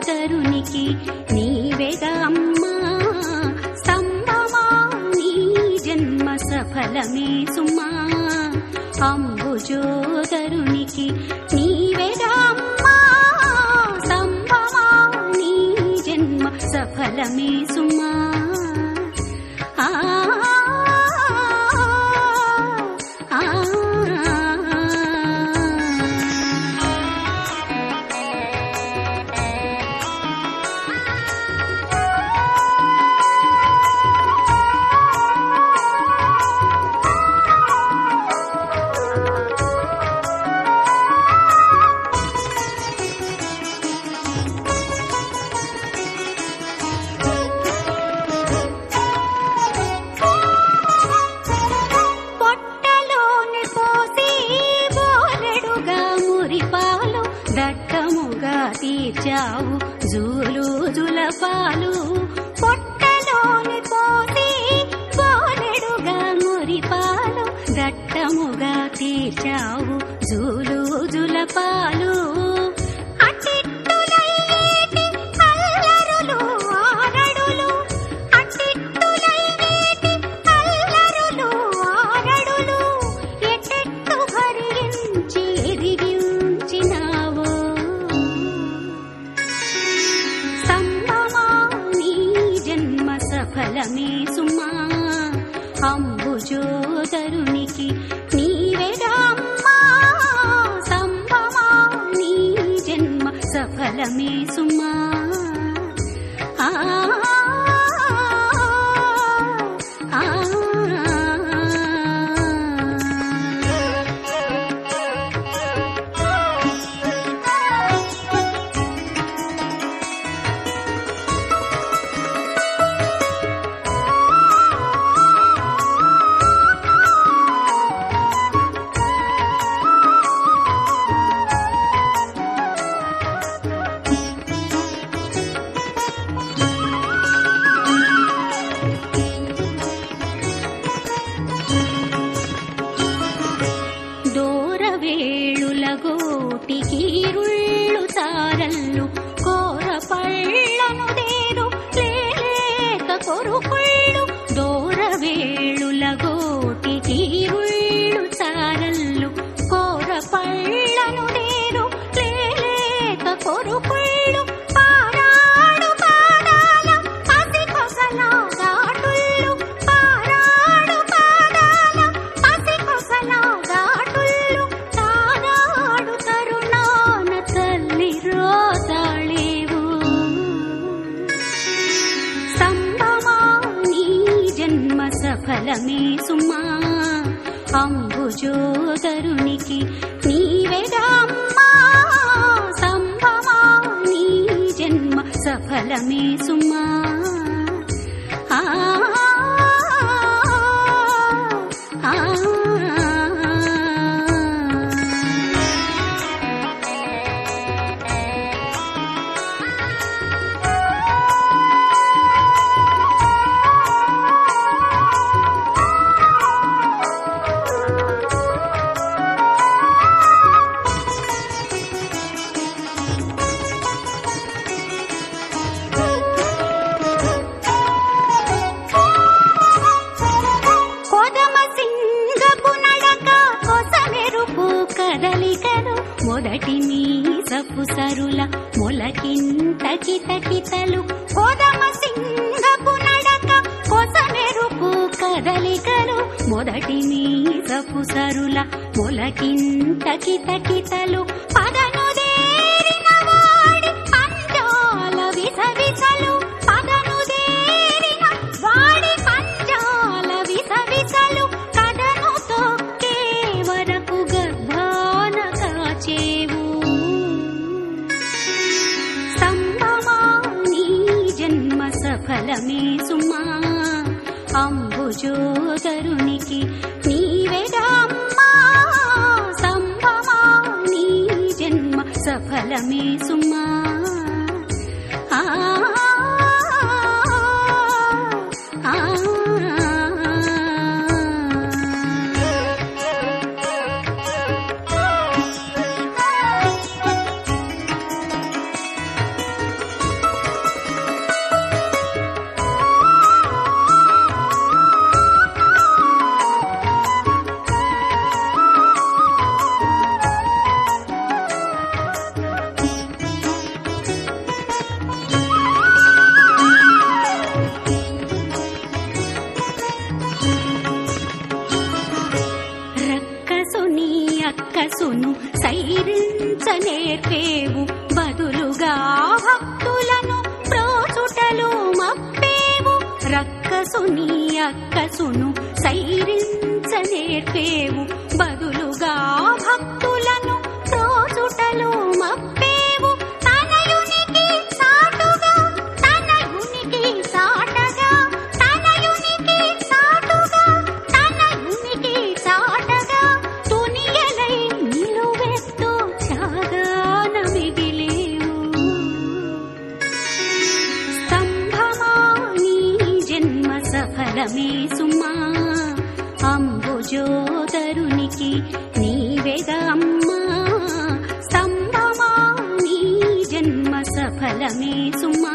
అంబుజోదరునికి నీవేగా అమ్మా సంభమా నీ జన్మ సఫలమే సుమా అంబుజోదరునికి నీవేగా అమ్మా సంభమా నీ జన్మ సఫలమే సుమా ఆ ఆ పొట్టలోని పోసి బోలెడుగా మురిపాలు దట్టముగా తీర్చావు జూలు జులపాలు పొట్టలోని పోసి బోలెడుగా మురిపాలు దట్టముగా తీర్చావు జూలు జులపాలు అట్టిట్టులైనేటి అల్లరులు ఆరడులు అట్టిట్టులైనేటి అల్లరులు ఆరడులు ఎట్టెట్టు భరించి ఎదిగించినావో సంభమా నీ జన్మ సఫలమే సుమా అంబుజోదరునికి నీవేదమ్మా సంభమా నీ జన్మ సఫలమే సుమా ఆ ఆ దూరవేళుల గోటికీరుళ్ళు తారల్లు కోర పళ్ళను దేరు లేక కొరుకుళ్ళు దూరవేళుల గోటికీరుళ్ళు తారల్లు కోర పళ్ళను దేరు లేక కొరుకుళ్ళు పారాడు పాదాల పసి కొసల దాటుళ్ళు పారాడు పాదాల పసి కొసల దాటుళ్ళు తారాడు తరుణాన తల్లి రోతాళేవు సంభమా నీ జన్మ సఫలమే సుమా అంబుజోదరునికి నీవేదమ్మా సంభమా నీ జన్మ సఫలమే సుమా ఆ ఆ కొదమ సింగపు నడక కొసమెరుపు కదలికలు మొదటి మీసపు సరుల మొలకింత కితకితలు కొదమ సింగపు నడక కొసమెరుపు కదలికలు మొదటి మీసపు సరుల మొలకింత కితకితలు పదను దేరిన వాడి పంజాల విసవిసలు పదను దేరిన వాడి పంజాల విసవిసలు కదను తొక్కే వరకు గర్భాన కాచేవు సంభమా నీ జన్మ సఫలమే సుమా అంబుజోదరునికి నీవేదమ్మా సంభమా నీ జన్మ సఫలమే సుమా ఆ ఆ ఆ భక్తులను ప్రోచుటలు మప్పేవు రక్కసుని అక్కసును సైరించ నేర్పేవు బదులుగా భక్తులను ప్రోచుటలు మప్పేవు తనయునికి సాటుగా తనయునికి సాటగా తనయునికి సాటుగా తనయునికి సాటగా తునియలై నిలువెత్తు త్యాగాన మిగిలేవు స్తంభమా నీ జన్మ సఫలమే సుమా అంబుజోదరునికి నీవేగా అమ్మా స్తంభమా నీ జన్మ సఫలమే సుమా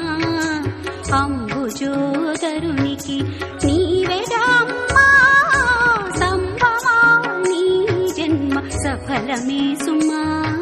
అంబుజోదరునికి నీవేగా అమ్మా స్తంభమా నీ జన్మ సఫలమే సుమా